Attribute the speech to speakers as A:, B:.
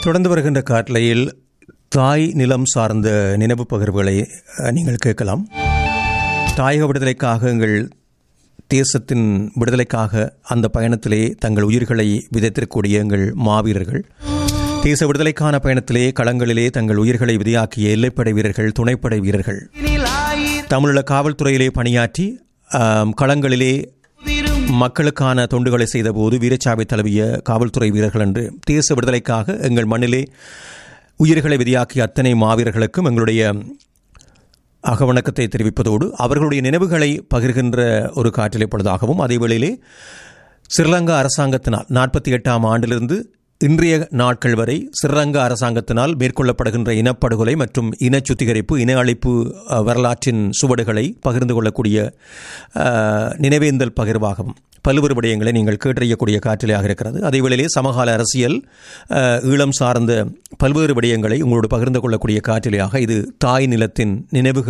A: தொடர்ந்து வருகின்ற காட்டலையில் தாய் நிலம் சார்ந்த நினைவு பகிர்வுகளை அஹ், நீங்கள் கேட்கலாம் தாயக விடுதலைக்காக எங்கள் தேசத்தின் விடுதலைக்காக அந்த பயணத்திலே தங்கள் உயிர்களை விதைத்திருக்கக்கூடிய எங்கள் மாவீரர்கள் தேச விடுதலைக்கான பயணத்திலே களங்களிலே தங்கள் உயிர்களை விதையாக்கிய எல்லைப்படை வீரர்கள் துணைப்படை வீரர்கள் தமிழீழ காவல்துறையிலே பணியாற்றி ஆம், களங்களிலே மக்களுக்கான தொண்டுகளை செய்தபோது வீரச்சாவை தழுவிய காவல்துறை வீரர்கள் என்று தேச விடுதலைக்காக எங்கள் மண்ணிலே உயிர்களை விதியாக்கிய அத்தனை மாவீரர்களுக்கும் எங்களுடைய அகவணக்கத்தை தெரிவிப்பதோடு அவர்களுடைய நினைவுகளை பகிர்கின்ற ஒரு காற்றிலை பொழுதாகவும் அதே வேளையிலே ஸ்ரீலங்கா அரசாங்கத்தினால் நாற்பத்தி எட்டாம் ஆண்டிலிருந்து இன்றைய நாட்கள் வரை ஸ்ரீலங்கா அரசாங்கத்தினால் மேற்கொள்ளப்படுகின்ற இனப்படுகொலை மற்றும் இன சுத்திகரிப்பு இன அழிப்பு அஹ், வரலாற்றின் சுவடுகளை பகிர்ந்து கொள்ளக்கூடிய அஹ், நினைவேந்தல் பகிர்வாகவும் பல்வேறு விடயங்களை நீங்கள் கேட்டறியக்கூடிய காற்றிலையாக இருக்கிறது அதே வேளையிலே சமகால அரசியல் அஹ், ஈழம் சார்ந்த பல்வேறு விடயங்களை உங்களோடு பகிர்ந்து கொள்ளக்கூடிய காற்றிலையாக இது தாய் நிலத்தின் நினைவுகள்